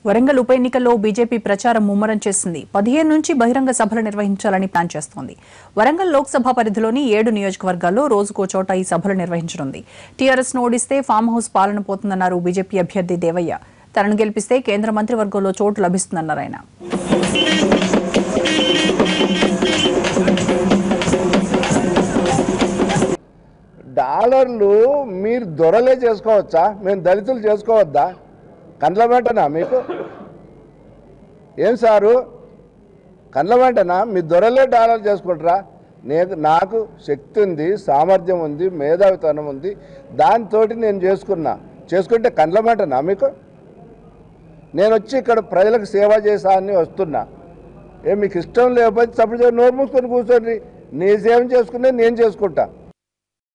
వరంగల్ ఉప ఎన్నికల్లో బీజేపీ ప్రచారం ముమ్మరం చేసింది పదిహేను నుంచి బహిరంగ సభలు నిర్వహించాలని ప్లాన్ చేస్తోంది వరంగల్ లోక్సభ పరిధిలోని ఏడు నియోజకవర్గాల్లో రోజుకో చోట ఈ సభలు నిర్వహించనుంది టీఆర్ఎస్ ను ఓడిస్తే ఫామ్ హౌస్ పాలన పోతుందన్నారు బీజేపీ అభ్యర్థి దేవయ్య తనను గెలిపిస్తే కేంద్ర మంత్రివర్గంలో చోటు లభిస్తుందన్నారు ఆయన డాలర్లు మీరు దొరలే చేసుకోవచ్చా మేము దళితులు చేసుకోవద్దా కండ్ల వెంటనా మీకు ఏం సారు కండ్ల వెంటనా మీ దొరలే డాలర్ చేసుకుంటారా నేను నాకు శక్తి ఉంది సామర్థ్యం ఉంది మేధావితనం ఉంది దాంతో నేను చేసుకున్నా చేసుకుంటే కండ్ల వెంటనా మీకు నేను వచ్చి ఇక్కడ ప్రజలకు సేవ చేసా అని వస్తున్నా ఏ మీకు ఇష్టం లేకపోతే సపోజ్ నోరు మూసుకొని కూర్చోండి నీ సేవ చేసుకునే నేను చేసుకుంటా